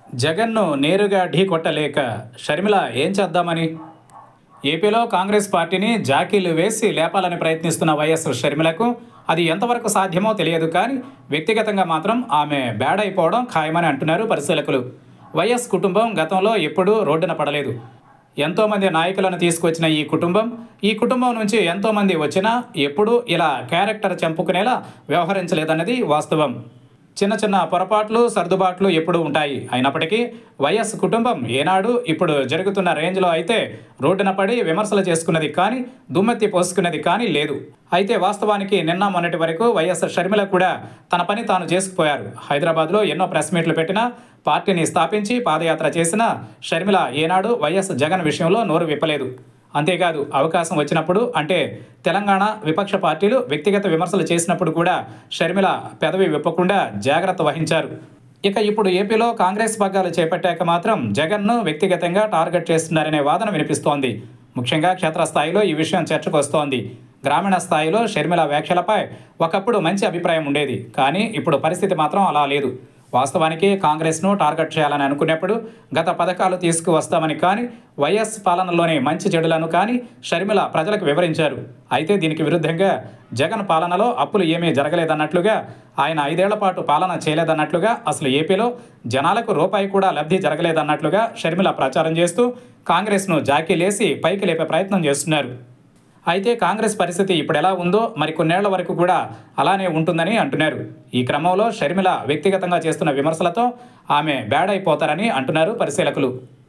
జగన్ను నేరుగా ఢీ కొట్టలేక షర్మిల ఏం చేద్దామని ఏపీలో కాంగ్రెస్ పార్టీని జాకీలు వేసి లేపాలని ప్రయత్నిస్తున్న వైఎస్ షర్మిలకు అది ఎంతవరకు సాధ్యమో తెలియదు కానీ వ్యక్తిగతంగా మాత్రం ఆమె బ్యాడ్ అయిపోవడం ఖాయమని అంటున్నారు పరిశీలకులు వైఎస్ కుటుంబం గతంలో ఎప్పుడూ రోడ్డున పడలేదు ఎంతోమంది నాయకులను తీసుకొచ్చిన ఈ కుటుంబం ఈ కుటుంబం నుంచి ఎంతోమంది వచ్చినా ఎప్పుడూ ఇలా క్యారెక్టర్ చంపుకునేలా వ్యవహరించలేదన్నది వాస్తవం చిన్న చిన్న పొరపాట్లు సర్దుబాట్లు ఎప్పుడూ ఉంటాయి అయినప్పటికీ వైఎస్ కుటుంబం ఏనాడు ఇప్పుడు జరుగుతున్న రేంజ్లో అయితే రోడ్డున పడి విమర్శలు చేసుకున్నది కానీ దుమ్మెత్తి పోసుకున్నది కానీ లేదు అయితే వాస్తవానికి నిన్న మొన్నటి వరకు వైఎస్ షర్మిల కూడా తన పని తాను చేసుకుపోయారు హైదరాబాద్లో ఎన్నో ప్రెస్ మీట్లు పెట్టినా పార్టీని స్థాపించి పాదయాత్ర చేసిన షర్మిల ఏనాడు వైఎస్ జగన్ విషయంలో నోరు విప్పలేదు అంతేకాదు అవకాశం వచ్చినప్పుడు అంటే తెలంగాణ విపక్ష పార్టీలు వ్యక్తిగత విమర్శలు చేసినప్పుడు కూడా షర్మిల పెదవి విప్పకుండా జాగ్రత్త వహించారు ఇక ఇప్పుడు ఏపీలో కాంగ్రెస్ పగ్గాలు చేపట్టాక మాత్రం జగన్ను వ్యక్తిగతంగా టార్గెట్ చేస్తున్నారనే వాదన వినిపిస్తోంది ముఖ్యంగా క్షేత్రస్థాయిలో ఈ విషయం చర్చకు వస్తోంది గ్రామీణ స్థాయిలో షర్మిల వ్యాఖ్యలపై ఒకప్పుడు మంచి అభిప్రాయం ఉండేది కానీ ఇప్పుడు పరిస్థితి మాత్రం అలా లేదు వాస్తవానికి కాంగ్రెస్ను టార్గెట్ చేయాలని అనుకున్నప్పుడు గత పథకాలు తీసుకువస్తామని కానీ వైఎస్ పాలనలోని మంచి చెడులను కానీ షర్మిల ప్రజలకు వివరించారు అయితే దీనికి విరుద్ధంగా జగన్ పాలనలో అప్పులు ఏమీ జరగలేదన్నట్లుగా ఆయన ఐదేళ్ల పాటు పాలన చేయలేదన్నట్లుగా అసలు ఏపీలో జనాలకు రూపాయి కూడా లబ్ధి జరగలేదన్నట్లుగా షర్మిల ప్రచారం చేస్తూ కాంగ్రెస్ను జాకీలేసి పైకి లేపే ప్రయత్నం చేస్తున్నారు అయితే కాంగ్రెస్ పరిస్థితి ఇప్పుడు ఎలా ఉందో మరి కొన్నేళ్ల వరకు కూడా అలానే ఉంటుందని అంటున్నారు ఈ క్రమంలో షర్మిల వ్యక్తిగతంగా చేస్తున్న విమర్శలతో ఆమె బ్యాడ్ అయిపోతారని అంటున్నారు పరిశీలకులు